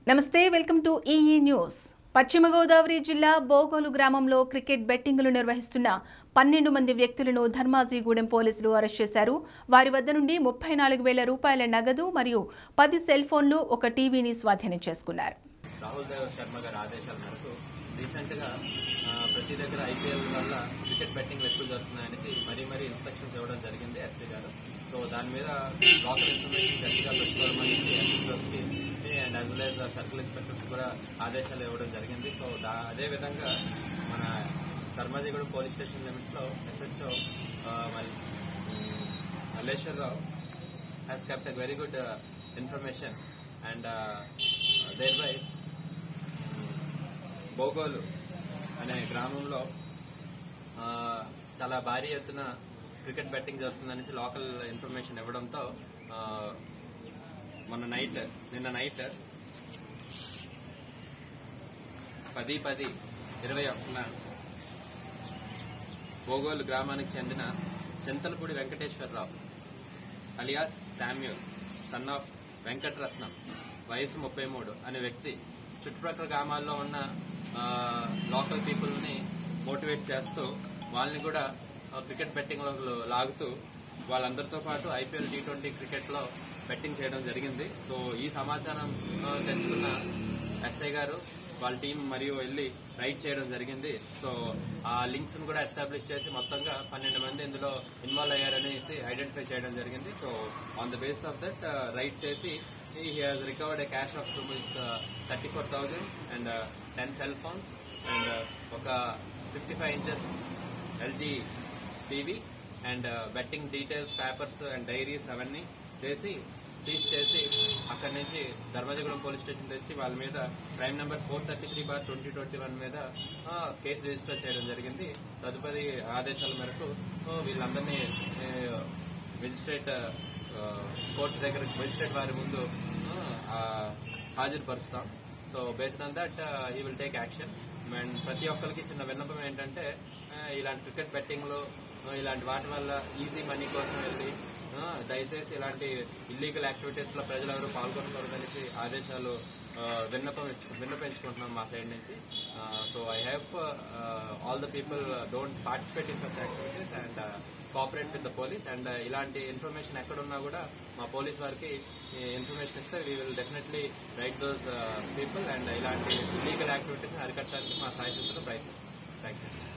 నమస్తే welcome to EE news పశ్చిమ గోదావరి జిల్లా బోగోలు గ్రామంలో క్రికెట్ బెట్టింగులు నిర్వహిస్తున్న పన్నెండు మంది వ్యక్తులను ధర్మాజీగూడెం పోలీసులు అరెస్ట్ చేశారు వారి వద్ద నుండి ముప్పై నాలుగు వేల రూపాయల నగదు మరియు పది సెల్ ఫోన్లు ఒక టీవీని స్వాధీనం చేసుకున్నారు రాహుల్ దేవ్ శర్మ గారి ఆదేశాల మేరకు రీసెంట్ గా ఆ, ప్రతి దగ్గర ఐపీఎల్ వల్ల క్రికెట్ బెట్టింగ్ ఎక్కువ జరుగుతున్నాయనేసి మరీ మరీ ఇన్స్ట్రక్షన్స్ ఇవ్వడం జరిగింది ఎస్పీ గారు సో దాని మీద లోకల్ ఇన్ఫర్మేషన్ గట్టిగా పెట్టుకోవాలని ఎస్పీకి and as well as circle inspectors కూడా ఆదేశాలు ఇవ్వడం జరిగింది సో దా అదే విధంగా మన ధర్మాజిగూడ పోలీస్ స్టేషన్ లిమిట్స్ లో ఎస్హెచ్ఓ మరి Malleswara Rao has kept a very good uh, information and uh, thereby Bogolu అనే గ్రామంలో ఆ, చాలా భారీ ఎత్తున క్రికెట్ బెట్టింగ్ జరుగుతుందనేసి లోకల్ ఇన్ఫర్మేషన్ ఇవ్వడంతో ఆ, మొన్న నైట్ నిన్న నైట్ పది పది ఇరవై ఒకటిన బోగోలు గ్రామానికి చెందిన Chintalapudi Venkateswara Rao alias Samuel son of Venkataratnam వయసు ముప్పై మూడు అనే వ్యక్తి చుట్టుప్రక్కల గ్రామాల్లో ఉన్న ఆ, లోకల్ పీపుల్ని మోటివేట్ చేస్తూ వాళ్ళని కూడా ఆ, క్రికెట్ బెట్టింగ్ లో లాగుతూ వాళ్ళందరితో పాటు ఐపీఎల్ టీ ట్వంటీ క్రికెట్ లో బెట్టింగ్ చేయడం జరిగింది సో ఈ సమాచారం ఆ, తెచ్చుకున్న ఎస్ఐ గారు వాళ్ళ టీం మరియు వెళ్ళి రైడ్ చేయడం జరిగింది సో ఆ లింక్స్ ను కూడా ఎస్టాబ్లిష్ చేసి మొత్తంగా పన్నెండు మంది ఇందులో ఇన్వాల్వ్ అయ్యారనేసి ఐడెంటిఫై చేయడం జరిగింది so on the base of that raid చేసి he has recovered cash of rupees thirty four thousand and ten cell phones and ఒక fifty five inches LG TV and betting details papers and diaries అవన్నీ చేసి seize చేసి అక్కడి నుంచి ధర్మజగూడెం police station తెచ్చి వాళ్ళ మీద crime number four thirty three bar twenty twenty one మీద ఆ, కేసు రిజిస్టర్ చేయడం జరిగింది తదుపరి ఆదేశాల మేరకు ఆ, వీళ్ళందరినీ మెజిస్ట్రేట్ కోర్టు దగ్గర మెజిస్ట్రేట్ వారి ముందు ఆ, హాజరుపరుస్తాం so based on that we will take action and ప్రతి ఒక్కరికి చిన్న విన్నపం ఏంటంటే ఆ, ఇలాంటి క్రికెట్ బెట్టింగ్లు ఆ, ఇలాంటి వాటి వల్ల ఈజీ మనీ కోసం వెళ్ళి ఆ, దయచేసి ఇలాంటి ఇల్లీగల్ యాక్టివిటీస్ లో ప్రజలు ఎవరు పాల్గొనకూడదు అనేసి ఆదేశాలు ఆ, విన్నపం ఇస్తు- విన్నపించుకుంటున్నాం మా సైడ్ నుంచి so I help all the people don't participate in such activities and cooperate with the police and ఇలాంటి ఇన్ఫర్మేషన్ ఎక్కడున్నా కూడా మా పోలీస్ వారికి ఇన్ఫర్మేషన్ ఇస్తే we will definitely right those people and ఇలాంటి ఇల్లీగల్ యాక్టివిటీస్ అరికట్టడానికి మా సాయశక్తిలో ప్రయత్నిస్తాం థ్యాంక్ యూ